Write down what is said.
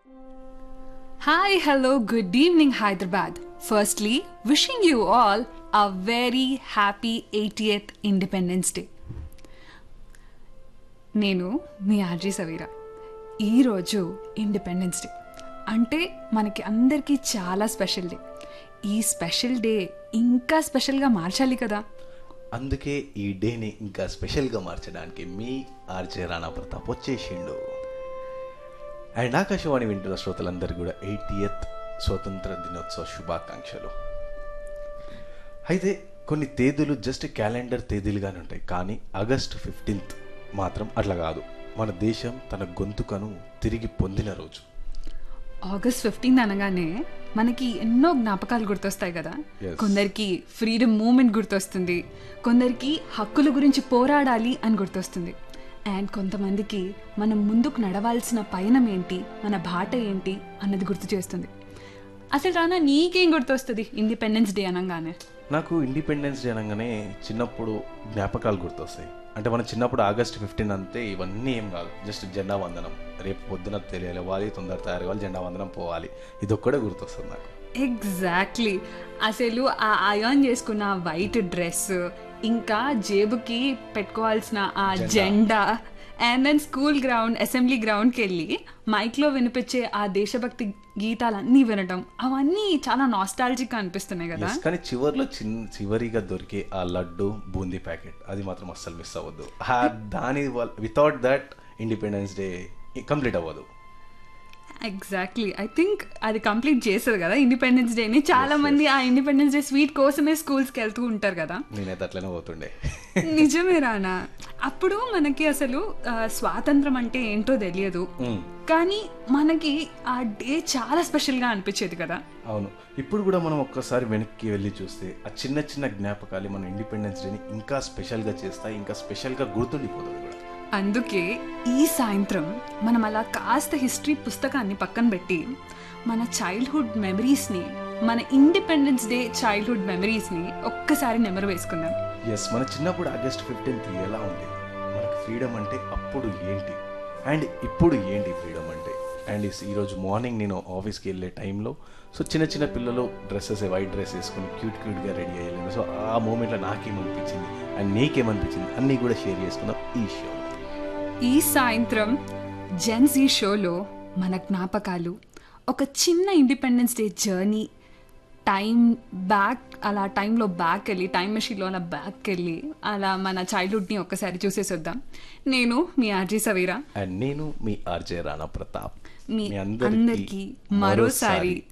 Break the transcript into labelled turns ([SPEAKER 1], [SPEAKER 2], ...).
[SPEAKER 1] Hi, hello, good evening, Hyderabad. Firstly, wishing you all a very happy 80th Independence Day. నేను మీ RG సవీరా ఈరోజు independence day అంటే మనకి అందరికీ చాలా స్పెషల్ డే ఈ స్పెషల్ డే ఇంకా స్పెషల్గా మార్చాలి కదా
[SPEAKER 2] అందుకే ఈ డేని ఇంకా స్పెషల్గా మార్చడానికి మీ ఆర్జే రాణా ప్రతాప్ వచ్చేసిండు అండ్ ఆకాశవాణి వింటున్న శ్రోతలందరూ కూడా ఎయిటీఎత్ స్వతంత్ర దినోత్సవ శుభాకాంక్షలు అయితే కొన్ని తేదీలు జస్ట్ క్యాలెండర్ తేదీలుగానే ఉంటాయి కానీ ఆగస్ట్ ఫిఫ్టీన్త్ మాత్రం అట్లా కాదు మన దేశం తన గొంతుకను తిరిగి పొందిన రోజు
[SPEAKER 1] ఆగస్ట్ ఫిఫ్టీన్త్ అనగానే మనకి ఎన్నో జ్ఞాపకాలు గుర్తొస్తాయి కదా
[SPEAKER 2] Yes.
[SPEAKER 1] కొందరికి ఫ్రీడమ్ మూమెంట్ గుర్తొస్తుంది కొందరికి హక్కుల గురించి పోరాడాలి అని గుర్తొస్తుంది అండ్ కొంతమందికి మనం ముందుకు నడవాల్సిన పయనం ఏంటి మన బాట ఏంటి అన్నది గుర్తు చేస్తుంది అసలు రానా నీకేం గుర్తొస్తుంది ఇండిపెండెన్స్ డే అనగానే
[SPEAKER 2] నాకు ఇండిపెండెన్స్ డే అనగానే చిన్నప్పుడు జ్ఞాపకాలు గుర్తొస్తాయి అంటే మన చిన్నప్పుడు ఆగస్ట్ ఫిఫ్టీన్ అంతే ఇవన్నీ ఏం కాదు జస్ట్ జెండా వందనం రేపు పొద్దున తెలియాలి తొందర తయారు కావాలి జెండా వందనం పోవాలి ఇది ఒక్కడే గుర్తొస్తుంది నాకు
[SPEAKER 1] ఎగ్జాక్ట్లీ అసలు ఆ అయాన్ చేసుకున్న వైట్ డ్రెస్ ఇంకా జేబుకి పెట్టుకోవాల్సిన ఆ జెండా and then school ground assembly గ్రౌండ్కి వెళ్ళి మైక్లో వినిపించే ఆ దేశభక్తి గీతాలన్నీ వినడం అవన్నీ చాలా నాస్టాలజిక్గా అనిపిస్తున్నాయి కదా
[SPEAKER 2] Yes, కానీ చివర్లో చిన్న చివరిగా దొరికే ఆ లడ్డు బూందీ ప్యాకెట్ అది మాత్రం అస్సలు మిస్ అవ్వద్దు ఆ దాని without that independence day complete అవ్వదు
[SPEAKER 1] ఎగ్జాక్ట్లీ ఐ థింక్ అది కంప్లీట్ చేస్తారు కదా ఇండిపెండెన్స్ డేని చాలా మంది ఆ ఇండిపెండెన్స్ డే స్వీట్ కోసమే స్కూల్స్కి వెళ్తూ ఉంటారు కదా
[SPEAKER 2] నేనైతే అట్లనే పోతుండే
[SPEAKER 1] నిజమే రానా అప్పుడు మనకి అసలు ఆ, స్వాతంత్రం అంటే ఏంటో తెలియదు
[SPEAKER 2] Mm.
[SPEAKER 1] కానీ మనకి ఆ డే చాలా స్పెషల్గా అనిపించేది కదా
[SPEAKER 2] అవును ఇప్పుడు కూడా మనం ఒక్కసారి వెనక్కి వెళ్ళి చూస్తే ఆ చిన్న చిన్న జ్ఞాపకాలు మన ఇండిపెండెన్స్ డేని ఇంకా స్పెషల్గా చేస్తాయి ఇంకా స్పెషల్గా గుర్తుండిపోతుంది కూడా
[SPEAKER 1] అందుకే ఈ సాయంత్రం మనం అలా కాస్త హిస్టరీ పుస్తకాన్ని పక్కన పెట్టి మన చైల్డ్హుడ్ మెమరీస్ని మన ఇండిపెండెన్స్ డే చైల్డ్హుడ్ మెమరీస్ని ఒక్కసారి నెమరు వేసుకుందాం
[SPEAKER 2] ఎస్ మన చిన్నప్పుడు ఆగస్ట్ ఫిఫ్టీన్త్ ఎలా ఉంది మనకి ఫ్రీడమ్ అంటే అప్పుడు ఏంటి అండ్ ఇప్పుడు ఏంటి ఫ్రీడమ్ అంటే అండ్ ఇస్- ఈరోజు మార్నింగ్ నేను ఆఫీస్కి వెళ్ళే టైంలో సో చిన్న చిన్న పిల్లలు డ్రెస్సెస్ వైట్ డ్రెస్ వేసుకుని క్యూట్ క్యూట్గా రెడీ అయ్యలేదు సో ఆ మూమెంట్లో నాకేమనిపించింది అండ్ నీకేమనిపించింది అన్నీ కూడా షేర్ చేసుకుందాం ఈ షో
[SPEAKER 1] ఈ సాయంత్రం జెన్సీ షోలో మన జ్ఞాపకాలు ఒక చిన్న independence day journey time back అలా టైంలో బ్యాక్ వెళ్ళి టైం మెషిన్లో అలా బ్యాక్ వెళ్ళి అలా మన చైల్డ్హుడ్ని ఒక్కసారి చూసేసి వద్దాం నేను మీ ఆర్జీ సవీరా
[SPEAKER 2] అండ్ నేను మీ ఆర్జే రాణా ప్రతాప్
[SPEAKER 1] మీ అందరికీ మరోసారి